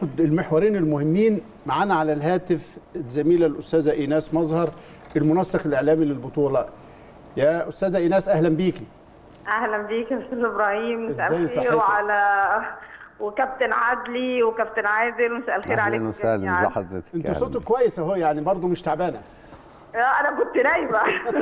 ناخد المحورين المهمين معانا على الهاتف الزميله الاستاذه ايناس مظهر المنسق الاعلامي للبطوله يا استاذه ايناس اهلا بيكي اهلا بيك يا استاذ ابراهيم مساء ازاي الخير صحتك؟ وعلى وكابتن عدلي وكابتن عادل مساء الخير اهلا عليكم وسهلا جميعاً. ازي حضرتك انتوا أهلاً. صوتك كويس اهو يعني برضه مش تعبانه آه، انا كنت نايمه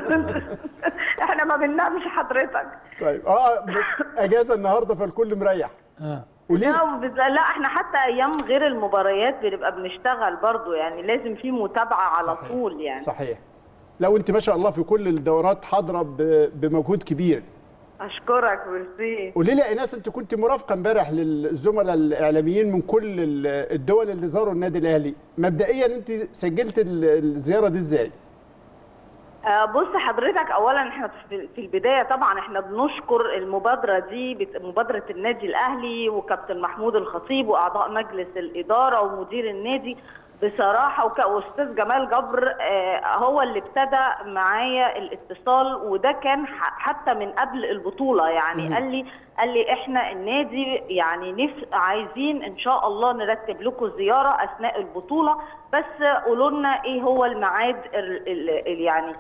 احنا ما بننامش حضرتك طيب اه ب- اجازه النهارده فالكل مريح اه قولي لي لا بز- لا احنا حتى ايام غير المباريات بنبقى بنشتغل برضو يعني لازم في متابعه على صحيح. طول يعني صحيح لو انت ما شاء الله في كل الدورات حاضره ب- بمجهود كبير اشكرك ميرسي قولي لي يا ايناس انت كنت مرافقه امبارح للزملاء الاعلاميين من كل ال- الدول اللي زاروا النادي الاهلي مبدئيا انت سجلت ال- الزياره دي ازاي آه، بص حضرتك اولا احنا في في البدايه طبعا احنا بنشكر المبادره دي بت- مبادره النادي الاهلي وكابتن محمود الخطيب واعضاء مجلس الاداره ومدير النادي بصراحه وك- واستاذ جمال جبر آه، هو اللي ابتدى معايا الاتصال وده كان ح- حتى من قبل البطوله يعني قال لي قال لي احنا النادي يعني نف عايزين ان شاء الله نرتب لكم زياره اثناء البطوله بس قولوا لنا ايه هو الميعاد ال- ال- ال- يعني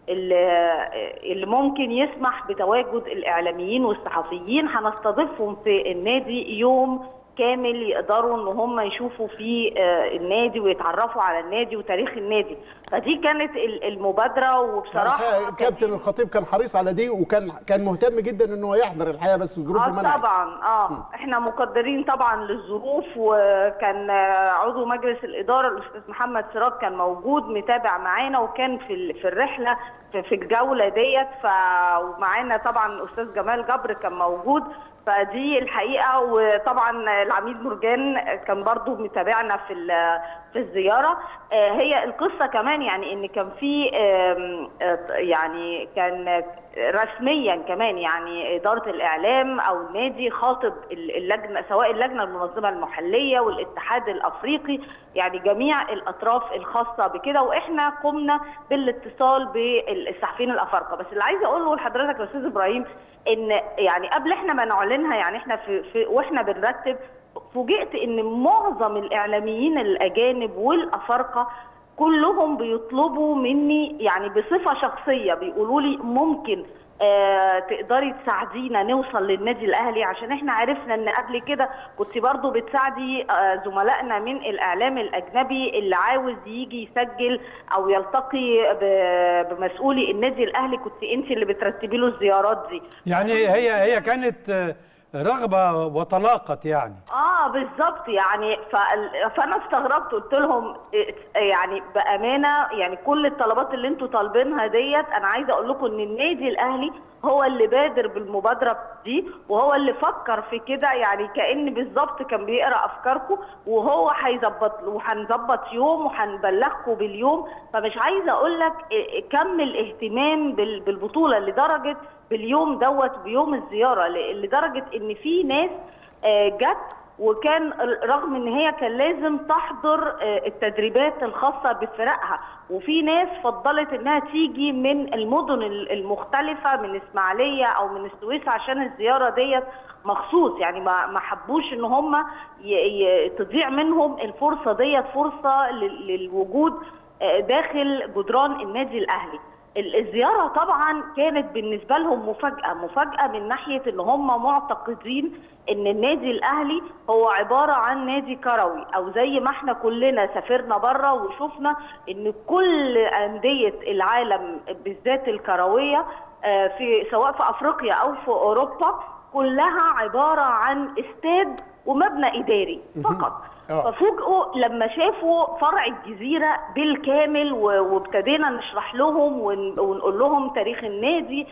اللي اللي ممكن يسمح بتواجد الاعلاميين والصحفيين هنستضيفهم في النادي يوم كامل يقدروا ان هم يشوفوا فيه آه، النادي ويتعرفوا على النادي وتاريخ النادي فدي كانت ال- المبادره وبصراحه الحقيقة كابتن الخطيب كان حريص على دي وكان كان مهتم جدا ان هو يحضر الحقيقه بس ظروفه اه منعت طبعا اه احنا مقدرين طبعا للظروف وكان آه، عضو مجلس الاداره الاستاذ محمد سراج كان موجود متابع معانا وكان في ال- في الرحله في في الجوله ديت ف ومعانا طبعا الاستاذ جمال جبر كان موجود فدي الحقيقه وطبعا العميد مرجان كان برضو متابعنا في ال- في الزياره آه، هي القصه كمان يعني ان كان في آم، آه، يعني كان رسميا كمان يعني اداره الاعلام او النادي خاطب اللجنه سواء اللجنه المنظمه المحليه والاتحاد الافريقي يعني جميع الاطراف الخاصه بكده واحنا قمنا بالاتصال بالصحفيين الافارقه بس اللي عايزه اقوله لحضرتك يا استاذ ابراهيم ان يعني قبل احنا ما نعلنها يعني احنا في, في واحنا بنرتب فوجئت ان معظم الاعلاميين الاجانب والافارقه كلهم بيطلبوا مني يعني بصفه شخصيه بيقولوا لي ممكن آه تقدري تساعدينا نوصل للنادي الاهلي عشان احنا عرفنا ان قبل كده كنت برضو بتساعدي آه زملائنا من الاعلام الاجنبي اللي عاوز يجي يسجل او يلتقي ب- بمسؤولي النادي الاهلي كنت انت اللي بترتبي له الزيارات دي يعني هي هي كانت آه، رغبه وطلاقت يعني اه بالظبط يعني فال- فانا استغربت قلت لهم إيه- يعني بامانه يعني كل الطلبات اللي انتوا طالبينها ديت انا عايزه اقول لكم ان النادي الاهلي هو اللي بادر بالمبادره دي وهو اللي فكر في كده يعني كان بالظبط كان بيقرا افكاركم وهو هيظبط وهنظبط يوم وهنبلغكم باليوم فمش عايزه اقول لك إيه- كم الاهتمام بال- بالبطوله لدرجه باليوم دوت بيوم الزياره ل- لدرجه ان في ناس آه، جت وكان رغم ان هي كان لازم تحضر آه، التدريبات الخاصه بفرقها وفي ناس فضلت انها تيجي من المدن ال- المختلفه من اسماعيليه او من السويس عشان الزياره ديت مخصوص يعني ما ما حبوش ان هم ي- ي- تضيع منهم الفرصه ديت فرصه لل- للوجود آه، داخل جدران النادي الاهلي ال- الزياره طبعا كانت بالنسبه لهم مفاجاه مفاجاه من ناحيه ان هم معتقدين ان النادي الاهلي هو عباره عن نادي كروي او زي ما احنا كلنا سافرنا بره وشفنا ان كل انديه العالم بالذات الكرويه آه، في سواء في افريقيا او في اوروبا كلها عباره عن استاد ومبنى اداري فقط آه. ففوجئوا لما شافوا فرع الجزيره بالكامل و- وابتدينا نشرح لهم ون- ونقول لهم تاريخ النادي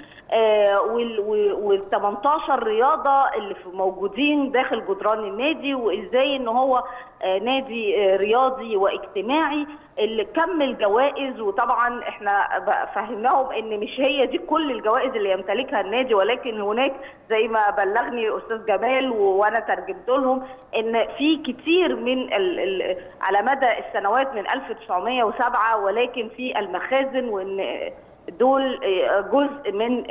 وال 18 رياضه اللي في- موجودين داخل جدران النادي وازاي ان هو آه، نادي آه، رياضي واجتماعي اللي كم الجوائز وطبعا احنا بقى فهمناهم ان مش هي دي كل الجوائز اللي يمتلكها النادي ولكن هناك زي ما بلغني استاذ جمال و- وانا ترجمت لهم ان في كتير من ال ال على مدى السنوات من 1907 ولكن في المخازن وان دول آه، جزء من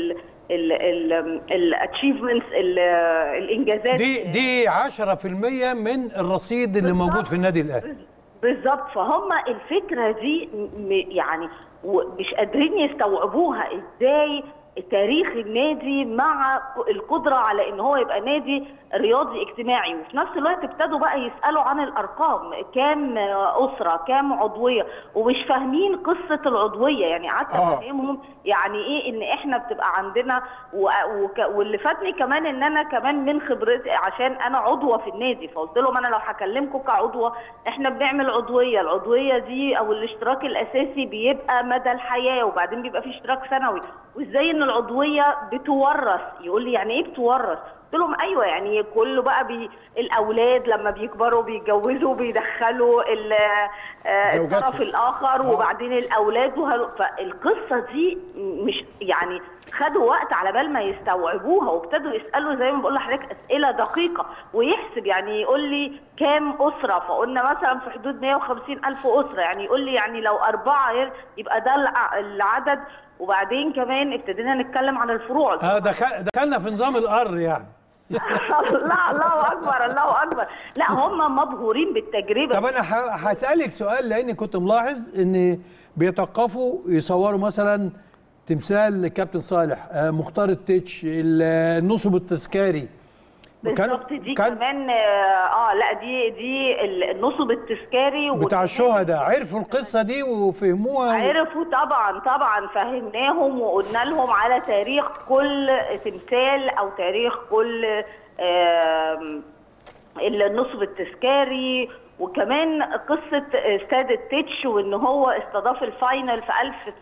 الاتشيفمنتس الانجازات دي دي 10% من الرصيد اللي موجود في النادي الاهلي بالظبط فهم الفكره دي م- يعني و- مش قادرين يستوعبوها ازاي تاريخ النادي مع القدره على ان هو يبقى نادي رياضي اجتماعي وفي نفس الوقت ابتدوا بقى يسالوا عن الارقام كام اسره كام عضويه ومش فاهمين قصه العضويه يعني قعدت آه. افهمهم يعني ايه ان احنا بتبقى عندنا و... وك... واللي فاتني كمان ان انا كمان من خبرتي عشان انا عضوه في النادي فقلت لهم انا لو هكلمكم كعضوه احنا بنعمل عضويه العضويه دي او الاشتراك الاساسي بيبقى مدى الحياه وبعدين بيبقى في اشتراك سنوي وازاي ان العضويه بتورث يقول لي يعني ايه بتورث قلت لهم ايوه يعني كله بقى بي الاولاد لما بيكبروا بيتجوزوا بيدخلوا ال- آه، زوجاتهم. الطرف الاخر آه. وبعدين الاولاد وهل... فالقصه دي مش يعني خدوا وقت على بال ما يستوعبوها وابتدوا يسالوا زي ما بقول لحضرتك اسئله دقيقه ويحسب يعني يقول لي كام اسره فقلنا مثلا في حدود 150 الف اسره يعني يقول لي يعني لو اربعه يبقى ده الع- العدد وبعدين كمان ابتدينا نتكلم عن الفروع اه دخل دخلنا في نظام القر يعني لا الله اكبر الله اكبر لا هم مبهورين بالتجربه طب انا ه- هسالك سؤال لاني كنت ملاحظ ان بيتوقفوا يصوروا مثلا تمثال الكابتن صالح آه، مختار التتش ال- النصب التذكاري بالظبط دي كمان اه لا دي دي النصب التذكاري بتاع وكمان الشهداء عرفوا القصه دي وفهموها عرفوا طبعا طبعا فهمناهم وقلنا لهم على تاريخ كل تمثال او تاريخ كل آم، النصب التذكاري وكمان قصة استاد التتش وان هو استضاف الفاينل في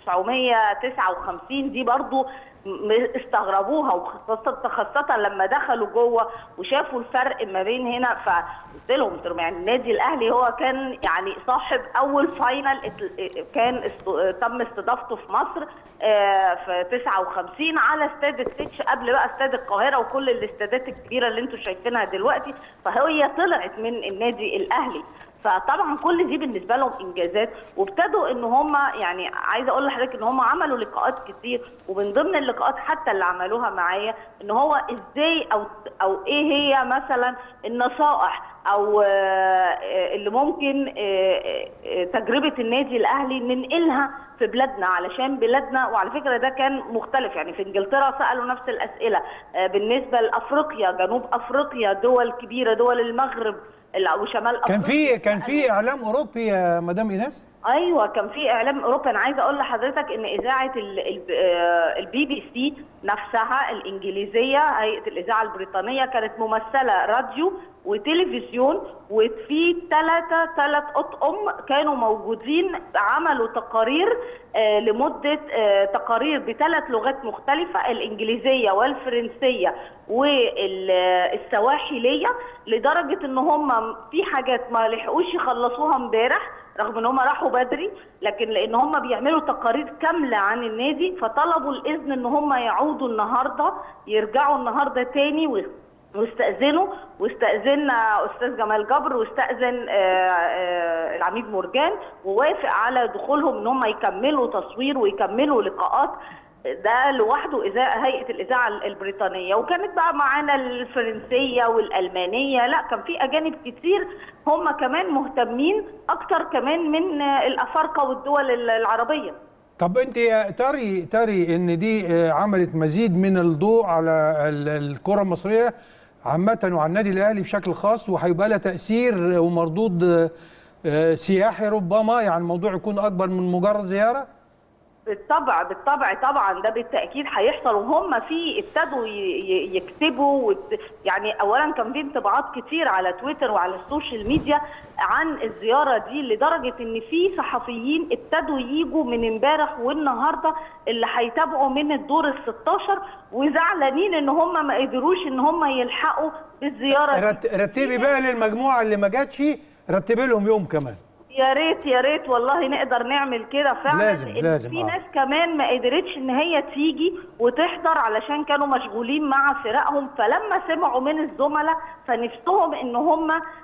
1959 دي برضو م- استغربوها وخاصة خاصة لما دخلوا جوه وشافوا الفرق ما بين هنا فقلت لهم قلت لهم يعني النادي الاهلي هو كان يعني صاحب اول فاينل ات- كان است- تم استضافته في مصر آه، في 59 على استاد التتش قبل بقى استاد القاهره وكل الاستادات الكبيره اللي انتم شايفينها دلوقتي فهي طلعت من النادي الاهلي فطبعا كل دي بالنسبه لهم انجازات وابتدوا ان هم يعني عايزه اقول لحضرتك ان هم عملوا لقاءات كتير ومن ضمن اللقاءات حتى اللي عملوها معايا ان هو ازاي او او ايه هي مثلا النصائح او آه، آه، اللي ممكن آه، آه، تجربه النادي الاهلي ننقلها في بلادنا علشان بلادنا وعلى فكره ده كان مختلف يعني في انجلترا سالوا نفس الاسئله آه، بالنسبه لافريقيا جنوب افريقيا دول كبيره دول المغرب ال- وشمال كان افريقيا في كان في اعلام اوروبي يا مدام ايناس ايوه كان في اعلام اوروبي انا عايزه اقول لحضرتك ان اذاعه ال- ال- آه، البي بي سي نفسها الانجليزيه هيئه الاذاعه البريطانيه كانت ممثله راديو وتلفزيون وفي ثلاثه ثلاث اطقم كانوا موجودين عملوا تقارير آه، لمده آه، تقارير بثلاث لغات مختلفه الانجليزيه والفرنسيه والسواحليه لدرجه ان هم في حاجات ما لحقوش يخلصوها امبارح رغم ان هم راحوا بدري لكن لان هم بيعملوا تقارير كامله عن النادي فطلبوا الاذن ان هم يعودوا النهارده يرجعوا النهارده تاني و- واستاذنوا واستاذنا استاذ جمال جبر واستاذن آه، آه، العميد مرجان ووافق على دخولهم ان هم يكملوا تصوير ويكملوا لقاءات ده لوحده إذاعة هيئة الإذاعة البريطانية وكانت بقى معانا الفرنسية والألمانية لا كان في أجانب كتير هم كمان مهتمين أكتر كمان من الأفارقة والدول العربية طب انت يا تري تري ان دي آه، عملت مزيد من الضوء على ال- الكره المصريه عامه وعلى النادي الاهلي بشكل خاص وهيبقى لها تاثير ومردود آه، آه، سياحي ربما يعني الموضوع يكون اكبر من مجرد زياره بالطبع بالطبع طبعا ده بالتاكيد هيحصل وهم في ابتدوا ي- ي- يكتبوا وت- يعني اولا كان في انطباعات كتير على تويتر وعلى السوشيال ميديا عن الزياره دي لدرجه ان في صحفيين ابتدوا يجوا من امبارح والنهارده اللي هيتابعوا من الدور ال 16 وزعلانين ان هم ما قدروش ان هم يلحقوا بالزياره دي. رت- رتبي بقى للمجموعه اللي ما جاتش رتبي لهم يوم كمان يا ريت يا ريت والله نقدر نعمل كده فعلا لازم- لأن لازم، في آه. ناس كمان ما قدرتش ان هي تيجي وتحضر علشان كانوا مشغولين مع فرقهم فلما سمعوا من الزملاء فنفسهم ان هم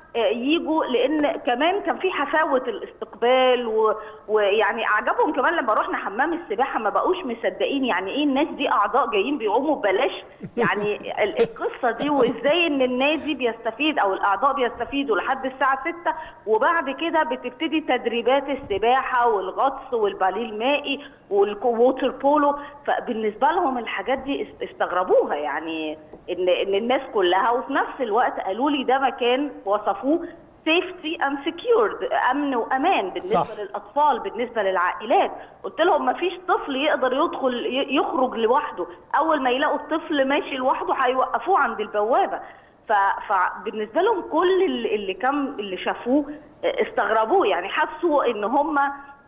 آه، يجوا لان كمان كان في حفاوه الاستقبال و- ويعني اعجبهم كمان لما رحنا حمام السباحه ما بقوش مصدقين يعني ايه الناس دي اعضاء جايين بيعوموا ببلاش يعني ال- القصه دي وازاي ان النادي بيستفيد او الاعضاء بيستفيدوا لحد الساعه 6 وبعد كده بتبتدي تدريبات السباحه والغطس والباليه المائي والووتر بولو فبالنسبه لهم الحاجات دي است- استغربوها يعني ان ان الناس كلها وفي نفس الوقت قالوا لي ده مكان وصفوه سيفتي اند سكيورد امن وامان بالنسبه صح. للاطفال بالنسبه للعائلات قلت لهم ما فيش طفل يقدر يدخل ي- يخرج لوحده اول ما يلاقوا الطفل ماشي لوحده هيوقفوه عند البوابه ف- فبالنسبه لهم كل اللي اللي كان اللي شافوه استغربوه يعني حسوا ان هم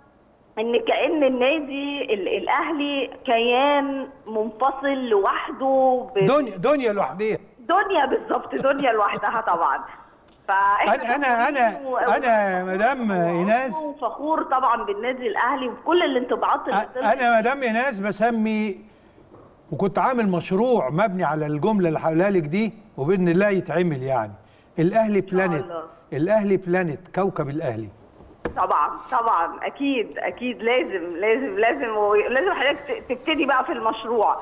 ان كان النادي ال- الاهلي كيان منفصل لوحده ب- دنيا دنيا لوحديها دنيا بالظبط دنيا لوحدها طبعا فاحنا أنا- أنا- أنا- فخورين و- أنا يا مدام إيناس- وفخور طبعا بالنادي الاهلي وكل الانطباعات اللي طلعت. انا مدام ايناس بسمي وكنت عامل مشروع مبني على الجمله اللي هقولها لك دي وباذن الله يتعمل يعني الاهلي بلانت الله. الاهلي بلانت كوكب الاهلي طبعا طبعا اكيد اكيد لازم لازم لازم لازم حضرتك ت- تبتدي بقى في المشروع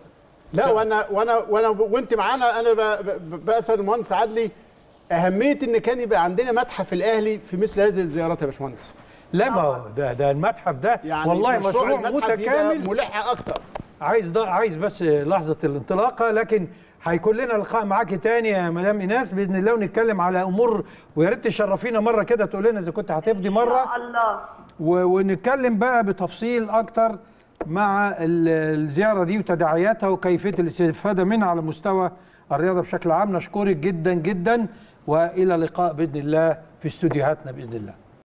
لا وانا وانا وانا وانت معانا انا ب- ب- بسال المهندس عدلي اهميه ان كان يبقى عندنا متحف الاهلي في مثل هذه الزيارات يا باشمهندس لا ما هو ده ده المتحف ده يعني والله مشروع المتحف يبقى متكامل ملح اكتر عايز ده عايز بس لحظه الانطلاقه لكن هيكون لنا لقاء معاكي تاني يا مدام ايناس باذن الله ونتكلم على امور ويا ريت تشرفينا مره كده تقول لنا اذا كنت هتفضي مره يا الله و- ونتكلم بقى بتفصيل اكتر مع ال- الزياره دي وتداعياتها وكيفيه الاستفاده منها على مستوى الرياضه بشكل عام نشكرك جدا جدا والى لقاء باذن الله في استوديوهاتنا باذن الله